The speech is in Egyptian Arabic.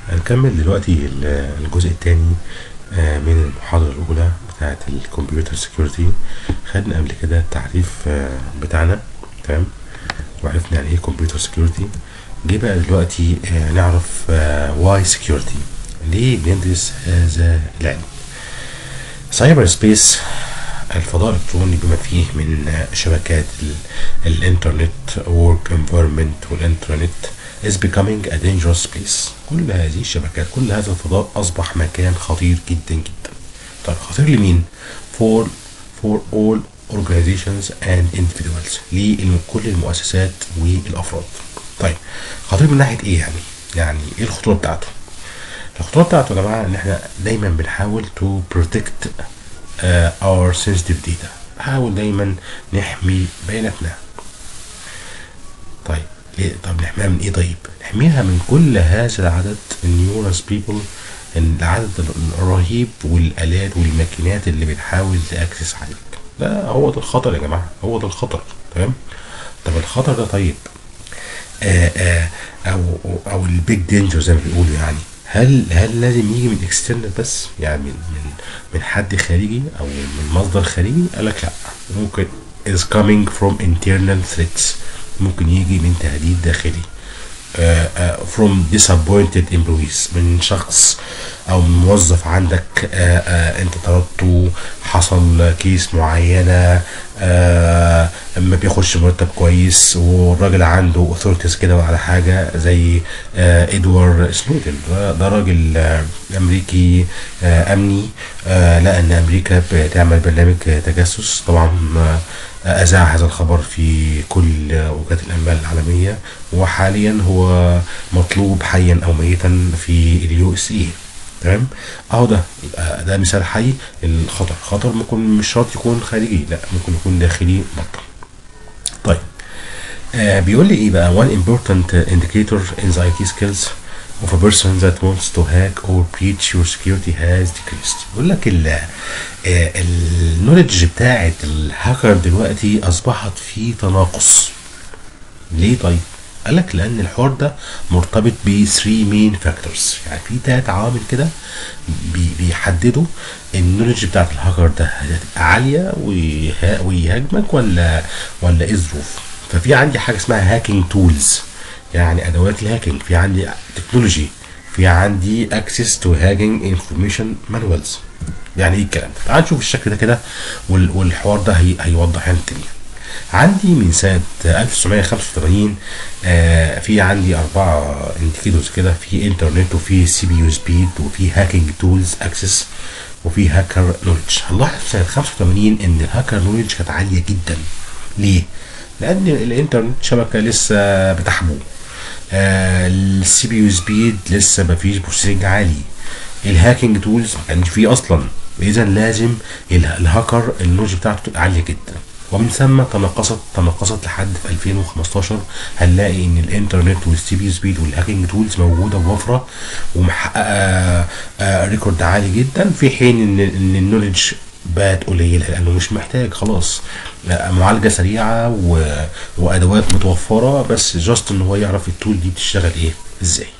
هنكمل دلوقتي ال- الجزء الثاني من المحاضرة الأولى بتاعة الكمبيوتر سيكيورتي خدنا قبل كده التعريف آه، بتاعنا تمام وعرفنا يعني ايه كمبيوتر سيكيورتي جه بقى دلوقتي آه، نعرف واي سيكيورتي ليه بندرس هذا العلم سايبر سبيس الفضاء الالكتروني بما فيه من آه، شبكات ال- الانترنت work environment والانترنت is becoming a dangerous place كل هذه الشبكات كل هذا الفضاء اصبح مكان خطير جدا جدا طيب خطير لمين for for all organizations and individuals لكل المؤسسات والافراد طيب خطير من ناحيه ايه يعني يعني ايه الخطوره بتاعته الخطوره بتاعته يا جماعه ان احنا دايما بنحاول to protect uh, our sensitive data نحاول دايما نحمي بياناتنا طيب ليه طب نحميها من ايه طيب نحميها من كل هذا العدد النيورس بيبل العدد الرهيب والالات والماكينات اللي بتحاول تاكسس عليك ده هو ده الخطر يا جماعه هو ده الخطر تمام طب الخطر ده طيب آه آه او او البيج دينجر زي ما بيقولوا يعني هل هل لازم يجي من اكسترنال بس يعني من من من حد خارجي او من مصدر خارجي قال لك لا ممكن is coming from internal threats ممكن يجي من تهديد داخلي آه، آه، from disappointed employees من شخص او من موظف عندك آه، آه، انت طردته حصل كيس معينه آه، ما بياخدش مرتب كويس والراجل عنده اوثورتيز كده على حاجه زي آه، ادوارد سنودن ده ده راجل آه، امريكي آه، امني آه، لقى ان امريكا بتعمل برنامج تجسس طبعا آه، أذاع هذا الخبر في كل وكالات الأنباء العالمية وحاليا هو مطلوب حيا أو ميتا في اليو اس اي تمام اهو ده يبقى ده مثال حي للخطر خطر ممكن مش شرط يكون خارجي لا ممكن يكون داخلي برضه طيب آه بيقول لي ايه بقى one important indicator in the IT skills of a person that wants to hack or breach your security has decreased بيقول لك ال النولج بتاعت الهاكر دلوقتي اصبحت في تناقص ليه طيب قال لك لان الحوار ده مرتبط ب 3 مين فاكتورز يعني في تلات عوامل كده بي- بيحددوا النولج بتاعت الهاكر ده هتبقى عاليه ويها- ويهاجمك ولا ولا ايه الظروف ففي عندي حاجه اسمها هاكينج تولز يعني ادوات الهاكينج في عندي تكنولوجي في عندي اكسس تو هاكينج انفورميشن مانوالز يعني ايه الكلام ده تعال نشوف الشكل ده كده وال- والحوار ده هي هيوضح لنا الدنيا عندي من سنة 1985 آه في عندي أربعة انديكيتورز كده في انترنت وفي سي بي يو سبيد وفي هاكينج تولز اكسس وفي هاكر نولج هنلاحظ في سنة 85 إن الهاكر نولج كانت عالية جدا ليه؟ لأن الانترنت شبكة لسه بتحبو السي بي يو سبيد لسه مفيش بروسيسنج عالي الهاكينج تولز ما كانش فيه اصلا اذا لازم ال- الهاكر النولج بتاعته تبقى عاليه جدا ومن ثم تناقصت تناقصت لحد في 2015 هنلاقي ان الانترنت والسي بي سبيد والهاكينج تولز موجوده بوفره ومحققه آه، ريكورد عالي جدا في حين ان ان النولج بقت قليله لانه مش محتاج خلاص لا، معالجه سريعه و... وادوات متوفره بس جاست ان هو يعرف التول دي بتشتغل ايه ازاي